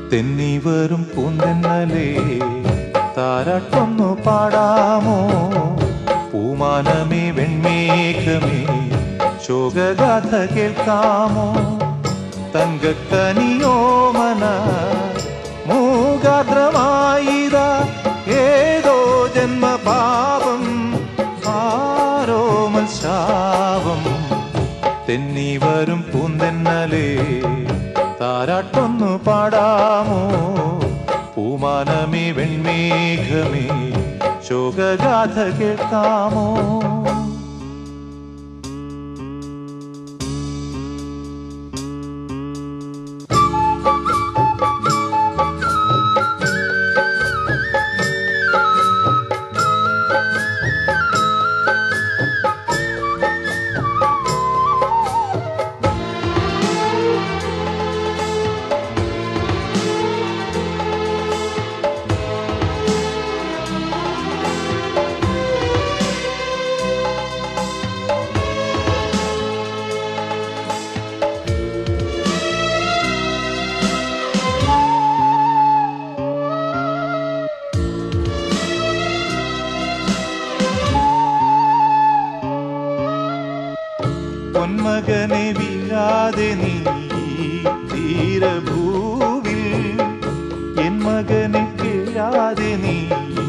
തെന്നി വരും പൂന്തെന്നലേ താരാട്ടൊന്നു പാടാമോ പൂമാനമേ വെൺമേഘമേ ശോകഗാഥ കേൾക്കാമോ തങ്കക്കനിയോമന മൂകാദ്രമായിത ഏതോ ജന്മപാപം ആരോമൽ ശാപം തെന്നി വരും പൂന്തെന്നലേ താരാട്ടൊന്നു പാടാമോ പൂമാനമേ വെൺമേഘമേ ശോകഗാഥ കേൾക്കാമോ പൊന്മകനെ വീഴാതെ നീ തീരഭൂവിൽ എൻ മകനെ കിഴാതെ നീ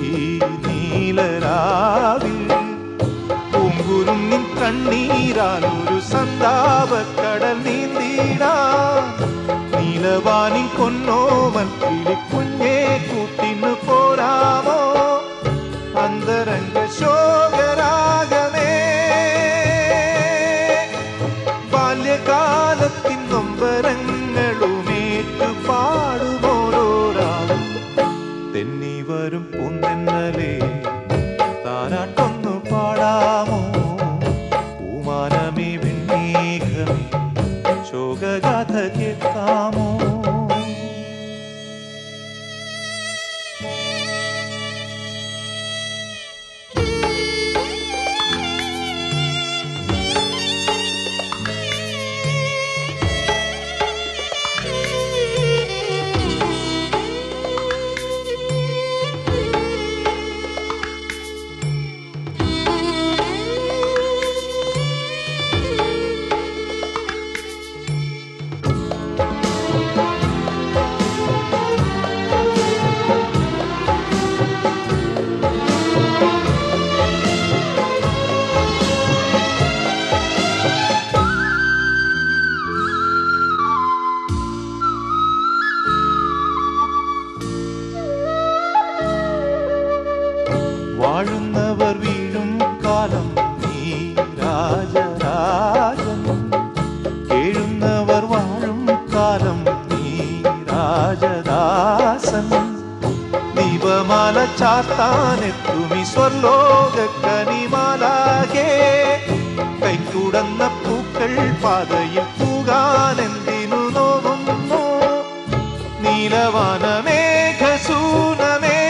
നീലരാവിൽ പൂങ്കുരും നിൻ കണ്ണീരാൽ ഒരു സന്താപക്കടൽ നീന്തിടാ നീലവാനിൻ പൊന്നോമൽ കിളിക്കുഞ്ഞേ കൂട്ടിന്നു പോരാമോ അന്തരംഗ ശോകരാഗമേ ബാല്യകാലത്തിൻ നൊമ്പരങ്ങളുമേറ്റു പാടുമോരോരാളും തെന്നി വരും പൂന്തെന്നലേ താരാട്ടൊന്നു പാടാമോ പൂമാനമേ വെണ്ണീഘമേ ശോകഗാഥ കേൾക്കാമോ വാഴുന്നവർ വീഴും കാലം നീ രാജരാജൻ കേഴുന്നവർ വാഴും കാലം നീ രാജദാസൻ ദീപമാല ചാത്താനെത്തുമി സ്വർലോക കനിമാലാകെ കൈക്കുടന്ന പൂക്കൾ പാതയിൽ പൂകാനെന്തിനു നോവുന്നു നീലവാനമേഘസൂനമേ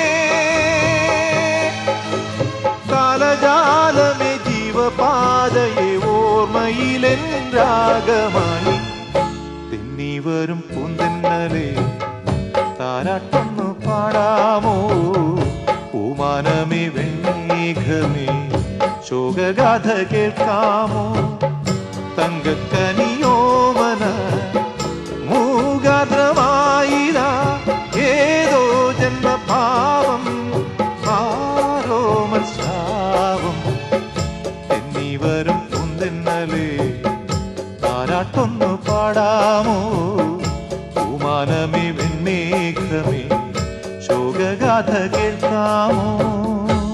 കാലജാലമേ ജീവപാതയെ ഓർമ്മയിലെൻ രാഗമായി തെന്നി വരും പൂന്തെന്നലേ താരാട്ടൊന്നു പാടാമോ പൂമാനമേ വെണ്ണേഘമേ ശോകഗാഥ കേൾക്കാമോ തങ്കക്കനിയോമന മൂകാദ്രമായിര ഏതോ ജന്മഭാവം ആരോമൽ ശാപം എന്നീ വരും കുന്തെന്നലേ താരാട്ടൊന്നു പാടാമോ പൂമാനമേ വെണ്ണേഘമേ ശോകഗാഥ കേൾക്കാമോ